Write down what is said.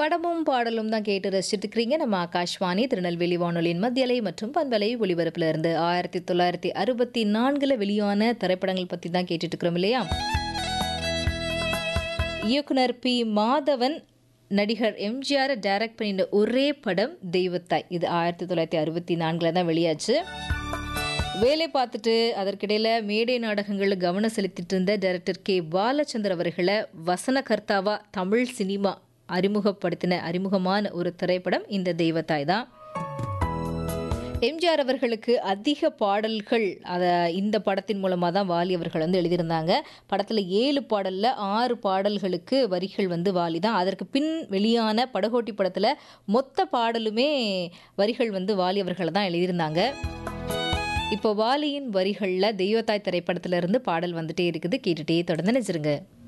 படமும் பாடலும் தான் கேட்டு ரசிச்சுட்டு இருக்கிறீங்க நம்ம ஆகாஷ்வாணி திருநெல்வேலி வானொலியின் மத்தியலை மற்றும் பண்பலை ஒளிபரப்புல இருந்து ஆயிரத்தி தொள்ளாயிரத்தி அறுபத்தி நான்குல வெளியான திரைப்படங்கள் பத்தி தான் கேட்டுட்டு இருக்கிறோம் இல்லையா இயக்குனர் பி மாதவன் நடிகர் எம்ஜிஆர் டைரக்ட் பண்ணின ஒரே படம் தெய்வத்தாய் இது ஆயிரத்தி தொள்ளாயிரத்தி அறுபத்தி நான்கில் தான் வெளியாச்சு வேலை பார்த்துட்டு அதற்கிடையில் மேடை நாடகங்களில் கவனம் செலுத்திட்டு இருந்த டைரக்டர் கே பாலச்சந்தர் அவர்களை வசனகர்த்தாவா தமிழ் சினிமா அறிமுகப்படுத்தின அறிமுகமான ஒரு திரைப்படம் இந்த தெய்வத்தாய் தான் எம்ஜிஆர் அவர்களுக்கு அதிக பாடல்கள் அதை இந்த படத்தின் மூலமாக தான் வாலி அவர்கள் வந்து எழுதியிருந்தாங்க படத்தில் ஏழு பாடலில் ஆறு பாடல்களுக்கு வரிகள் வந்து வாலி தான் அதற்கு பின் வெளியான படகோட்டி படத்தில் மொத்த பாடலுமே வரிகள் வந்து வாலி அவர்கள் தான் எழுதியிருந்தாங்க இப்போ வாலியின் வரிகளில் தெய்வத்தாய் திரைப்படத்துல இருந்து பாடல் வந்துட்டே இருக்குது கேட்டுட்டே தொடர்ந்து நினைச்சிருங்க